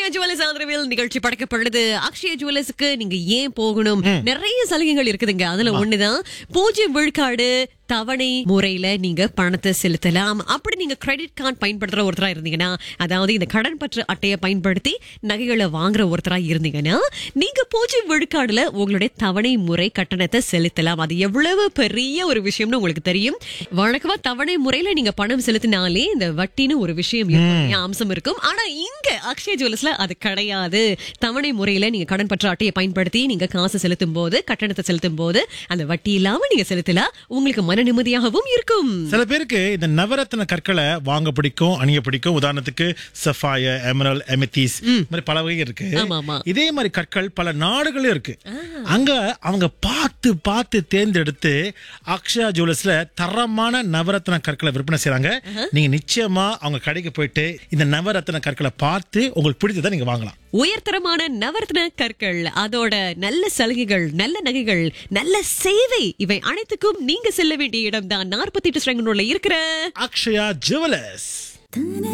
Akshaya jewellers ஆதரவில் நிகழ்ச்சி படைக்கப்படுது அக்ஷயா ஜுவல்லர்ஸ்க்கு நீங்க ஏன் போகணும் நிறைய சலுகைகள் இருக்குதுங்க அதுல ஒண்ணுதான் பூஜ்ஜியம் விழுக்காடு தவணை முறையில நீங்க பணத்தை செலுத்தலாம் அப்படி நீங்க கிரெடிட் கார்டு பயன்படுத்துற ஒருத்தரா இருந்தீங்கன்னா அதாவது இந்த கடன் பற்று அட்டையை பயன்படுத்தி நகைகளை வாங்குற ஒருத்தரா இருந்தீங்கன்னா நீங்க பூஜ்ஜியம் விழுக்காடுல உங்களுடைய தவணை முறை கட்டணத்தை செலுத்தலாம் அது எவ்வளவு பெரிய ஒரு விஷயம்னு உங்களுக்கு தெரியும் வழக்கமா தவணை முறையில நீங்க பணம் செலுத்தினாலே இந்த வட்டின்னு ஒரு விஷயம் இருக்கும் இல்லையா? அம்சம் இருக்கும் ஆனா இங்க அக்ஷய ஜுவல்லர்ஸ்ல அது கிடையாது தவணை முறையில நீங்க கடன் பற்ற அட்டையை பயன்படுத்தி நீங்க காசு செலுத்தும் போது கட்டணத்தை செலுத்தும் போது அந்த வட்டி இல்லாம நீங்க செலுத்தலாம் உங்களுக்கு மன நிம்மதியாகவும் இருக்கும் சில பேருக்கு இந்த நவரத்ன கற்களை வாங்க பிடிக்கும் அணிய பிடிக்கும் உதாரணத்துக்கு சஃபாய எமரல் எமெத்திஸ் மாதிரி பல வகை இருக்கு ஆமா, ஆமா. இதே மாதிரி கற்கள் பல நாடுகளும் இருக்கு அங்க அவங்க பார்த்து பார்த்து தேர்ந்தெடுத்து அக்ஷயா ஜுவல்லர்ஸ்ல தரமான நவரத்ன கற்களை விற்பனை செய்றாங்க நீங்க நிச்சயமா அவங்க கடைக்கு போயிட்டு இந்த நவரத்ன கற்களை பார்த்து உங்களுக்கு பிடிச்சதை நீங்க வாங்கலாம் உயர்தரமான நவரத்ன கற்கள் அதோட நல்ல சலுகைகள் நல்ல நகைகள் நல்ல சேவை இவை அனைத்துக்கும் நீங்க செல்ல வேண்டிய இடம் தான் நாற்பத்தி எட்டு இருக்கிற அக்ஷயா ஜுவல்லர்ஸ்